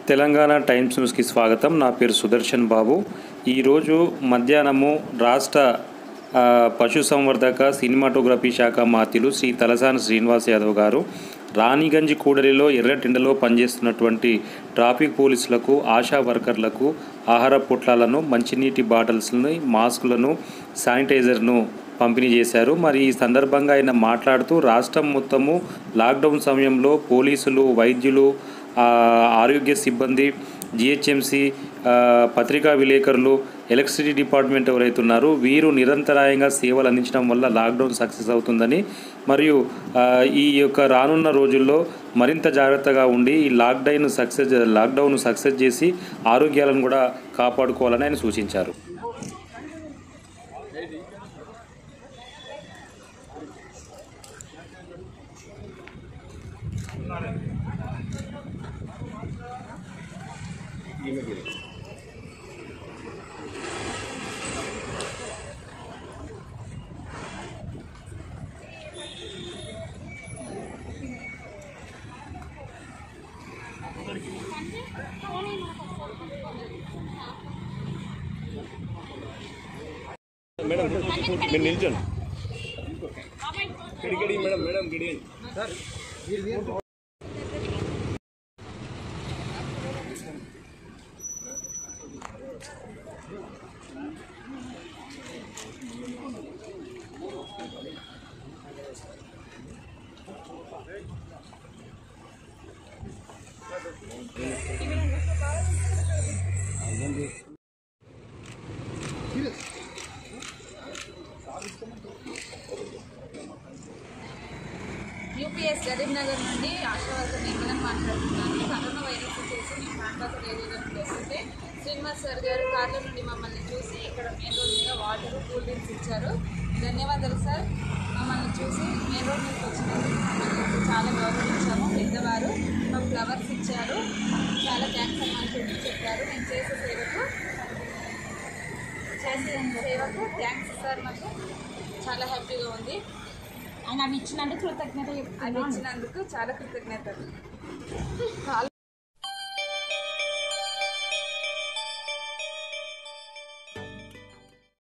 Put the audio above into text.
Telangana times న్యూస్కి స్వాగతం నా పేరు సుదర్శన్ బాబు ఈరోజు మధ్యాహ్నము రాష్ట్ర ఆ, పశుసంవర్ధక సినిమాటోగ్రఫీ శాఖ మాత్యులు శ్రీ తలసాని శ్రీనివాస్ యాదవ్ గారు రాణిగంజ్ కూడలిలో ఎర్రటిండలో పనిచేస్తున్నటువంటి ట్రాఫిక్ పోలీసులకు ఆశా వర్కర్లకు ఆహార పొట్లాలను మంచినీటి బాటిల్స్ని మాస్కులను శానిటైజర్ను పంపిణీ చేశారు మరి ఈ సందర్భంగా ఆయన మాట్లాడుతూ రాష్ట్రం మొత్తము లాక్డౌన్ సమయంలో పోలీసులు వైద్యులు ఆ, ఆరోగ్య సిబ్బంది జిహెచ్ఎంసి పత్రికా విలేకరులు ఎలక్ట్రిసిటీ డిపార్ట్మెంట్ ఎవరైతే ఉన్నారో వీరు నిరంతరాయంగా సేవలు అందించడం వల్ల లాక్డౌన్ సక్సెస్ అవుతుందని మరియు ఆ, ఈ యొక్క రానున్న రోజుల్లో మరింత జాగ్రత్తగా ఉండి ఈ లాక్డౌన్ సక్సెస్ లాక్డౌన్ సక్సెస్ చేసి ఆరోగ్యాలను కూడా కాపాడుకోవాలని ఆయన సూచించారు మేడం మీరు నిల్చోండి గిడి మేడం మేడం గిడి యూపీఎస్ గరీబ్ నగర్ నుండి ఆశావర్కర్ నిర్మలం మాట్లాడుతున్నాను కరోనా వైరస్ వచ్చేసి మేము ప్రాంతాలకు ఏదైనా చేస్తుంటే శ్రీనివాస్ సార్ గారు కార్ల నుండి మమ్మల్ని చూసి ఇక్కడ మెయిన్ రోడ్ మీద వాటర్ కూల్ డ్రింక్స్ ఇచ్చారు ధన్యవాదాలు సార్ మమ్మల్ని చూసి మెయిన్ రోడ్ మీదకి వచ్చినందుకు మమ్మల్ని చాలా గౌరవించాము పెద్దవారు మాకు ఫ్లవర్స్ ఇచ్చారు చాలా థ్యాంక్స్ అని మనకి చెప్పారు నేను చేసే సేవకు చేసే సేవకు థ్యాంక్స్ సార్ మాకు చాలా హ్యాపీగా ఉంది ఆయన అవి ఇచ్చినందుకు కృతజ్ఞత అవి చెప్తున్నాను ఇచ్చినందుకు చాలా కృతజ్ఞతలు కాల్